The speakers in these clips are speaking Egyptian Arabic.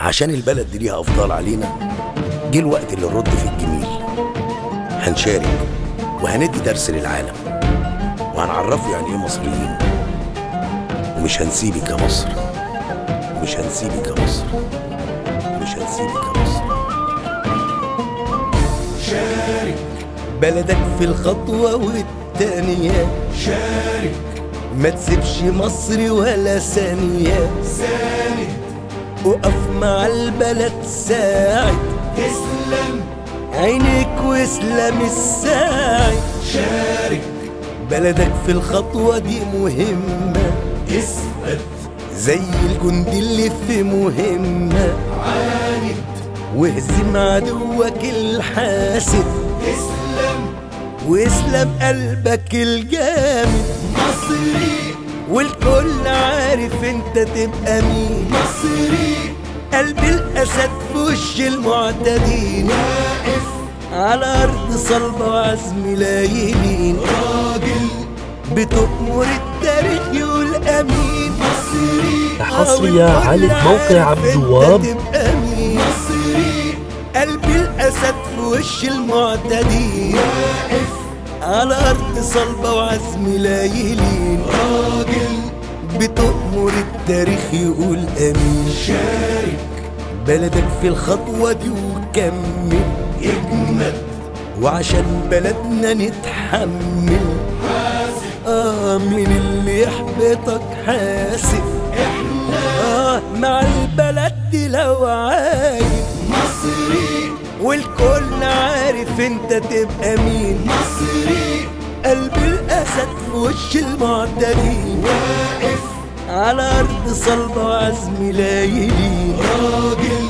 عشان البلد دي ليها أفضال علينا جه الوقت اللي نرد في الجميل هنشارك وهندي درس للعالم وهنعرفه يعني ايه مصريين ومش هنسيبك يا مصر مش هنسيبك يا مصر مش هنسيبك يا مصر شارك بلدك في الخطوة والتانية شارك ما تسيبش مصر ولا ثانية ساند وقف مع البلد ساعد تسلم عينيك واسلام الساعد شارك بلدك في الخطوة دي مهمة اثبت زي الجندي اللي في مهمة عاند واهزم عدوك الحاسد تسلم واسلم قلبك الجامد مصري والكل عارف انت تبقى مين مصري قلب الاسد في وش المعتدين واقف على ارض صلبة وعزم لا يمين راجل بتأمر التاريخ يقول امين مصري حصرية والكل على موقع عارف عبد انت الوهاب تبقى مين مصري قلب الاسد في وش المعتدين واقف على ارض صلبة وعزم لا يلين راجل بتأمر التاريخ يقول امين شارك بلدك في الخطوة دي وكمل اجمد وعشان بلدنا نتحمل حاسب اه من اللي يحبطك حاسب احنا اه مع البلد دي لو عايز مصري والكل عارف انت تبقى مين مصري قلب الاسد في وش المعتدين واقف على ارض صلبة وعزم لا يلين راجل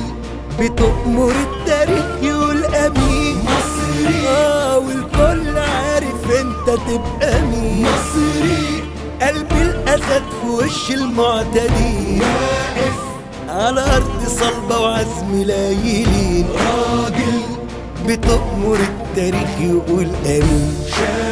بتأمر التاريخ يقول امين مصري اه والكل عارف انت تبقى مين مصري قلب الاسد في وش المعتدين واقف على ارض صلبة وعزم لا يلين راجل بتأمر التاريخ يقول امين شارك